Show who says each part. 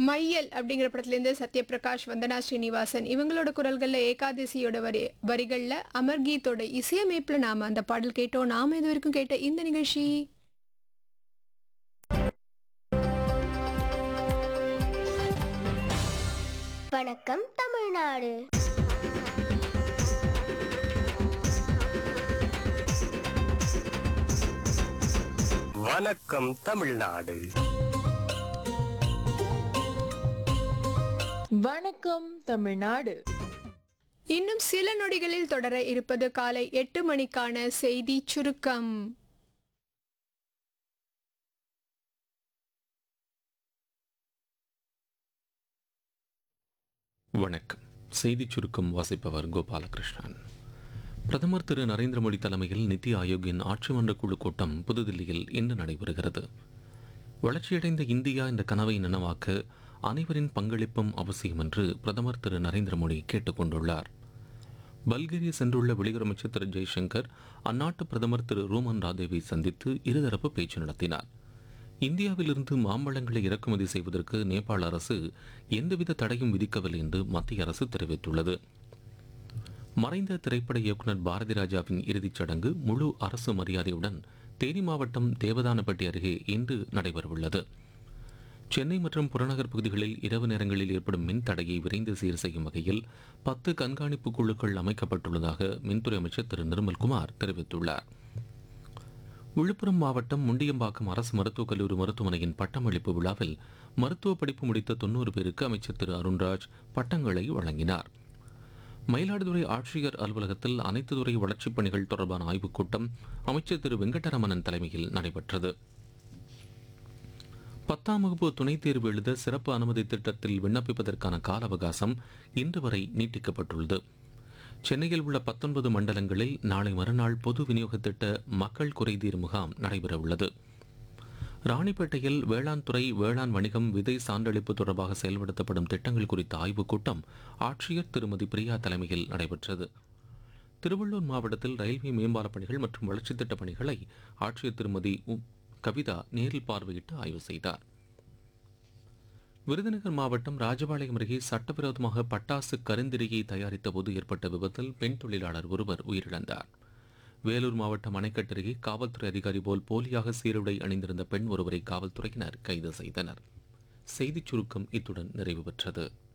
Speaker 1: மையல் அப்படிங்கிற படத்துலேருந்து சத்யபிரகாஷ் வந்தனா ஸ்ரீனிவாசன் இவங்களோட குரல்களில் ஏகாதசியோட வரி வரிகளில் அமர்கீத்தோட இசையமைப்பில் நாம் அந்த பாடல் கேட்டோம் நாம் இது வரைக்கும் கேட்ட இந்த நிகழ்ச்சி
Speaker 2: வணக்கம் தமிழ்நாடு
Speaker 3: வணக்கம் தமிழ்நாடு
Speaker 4: வணக்கம் தமிழ்நாடு
Speaker 1: இன்னும் சில நொடிகளில் தொடர இருப்பது காலை எட்டு மணிக்கான செய்தி சுருக்கம்
Speaker 5: வணக்கம் செய்திச் சுருக்கம் வாசிப்பவர் கோபாலகிருஷ்ணன் பிரதமர் திரு நரேந்திர மோடி தலைமையில் நித்தி ஆயோக்கின் ஆட்சி மன்ற குழு கூட்டம் புதுதில்லியில் இன்று நடைபெறுகிறது வளர்ச்சியடைந்த இந்தியா என்ற கனவை நனவாக்க அனைவரின் பங்களிப்பும் அவசியம் என்று பிரதமர் திரு நரேந்திர மோடி கேட்டுக்கொண்டுள்ளார் பல்கேரியா சென்றுள்ள வெளியுறவு அமைச்சர் திரு ஜெய்சங்கர் அந்நாட்டு பிரதமர் திரு ரூமன் ராதேவை சந்தித்து இருதரப்பு பேச்சு நடத்தினார் இந்தியாவிலிருந்து மாம்பழங்களை இறக்குமதி செய்வதற்கு நேபாள அரசு எந்தவித தடையும் விதிக்கவில்லை என்று மத்திய அரசு தெரிவித்துள்ளது மறைந்த திரைப்பட இயக்குனர் பாரதி ராஜாவின் இறுதிச் சடங்கு முழு அரசு மரியாதையுடன் தேனி மாவட்டம் தேவதானப்பட்டி அருகே இன்று நடைபெறவுள்ளது சென்னை மற்றும் புறநகர் பகுதிகளில் இரவு நேரங்களில் ஏற்படும் மின் தடையை விரைந்து சீர் செய்யும் வகையில் பத்து கண்காணிப்பு குழுக்கள் அமைக்கப்பட்டுள்ளதாக மின்துறை அமைச்சர் திரு நிர்மல்குமார் தெரிவித்துள்ளார் விழுப்புரம் மாவட்டம் முண்டியம்பாக்கம் அரசு மருத்துவக் கல்லூரி மருத்துவமனையின் பட்டமளிப்பு விழாவில் மருத்துவ படிப்பு முடித்த தொண்ணூறு பேருக்கு அமைச்சர் திரு அருண்ராஜ் பட்டங்களை வழங்கினார் மயிலாடுதுறை ஆட்சியர் அலுவலகத்தில் அனைத்து துறை வளர்ச்சிப் பணிகள் தொடர்பான ஆய்வுக் கூட்டம் அமைச்சர் திரு வெங்கடரமணன் தலைமையில் நடைபெற்றது பத்தாம் வகுப்பு துணைத் தேர்வு எழுத சிறப்பு அனுமதி திட்டத்தில் விண்ணப்பிப்பதற்கான கால அவகாசம் இன்று வரை நீட்டிக்கப்பட்டுள்ளது சென்னையில் உள்ள பத்தொன்பது மண்டலங்களில் நாளை மறுநாள் பொது விநியோக திட்ட மக்கள் குறைதீர் முகாம் நடைபெறவுள்ளது ராணிப்பேட்டையில் வேளாண் துறை வேளாண் வணிகம் விதை சான்றளிப்பு தொடர்பாக செயல்படுத்தப்படும் திட்டங்கள் குறித்த ஆய்வுக் கூட்டம் ஆட்சியர் திருமதி பிரியா தலைமையில் நடைபெற்றது திருவள்ளூர் மாவட்டத்தில் ரயில்வே மேம்பாலப் பணிகள் மற்றும் வளர்ச்சித் திட்டப் பணிகளை ஆட்சியர் திருமதி உ- கவிதா நேரில் பார்வையிட்டு ஆய்வு செய்தார் விருதுநகர் மாவட்டம் ராஜபாளையம் அருகே சட்டவிரோதமாக பட்டாசு கருந்திரியை தயாரித்த போது ஏற்பட்ட விபத்தில் பெண் தொழிலாளர் ஒருவர் உயிரிழந்தார் வேலூர் மாவட்டம் அணைக்கட்டு அருகே காவல்துறை அதிகாரி போல் போலியாக சீருடை அணிந்திருந்த பெண் ஒருவரை காவல்துறையினர் கைது செய்தனர் செய்திச் சுருக்கம் இத்துடன் நிறைவு பெற்றது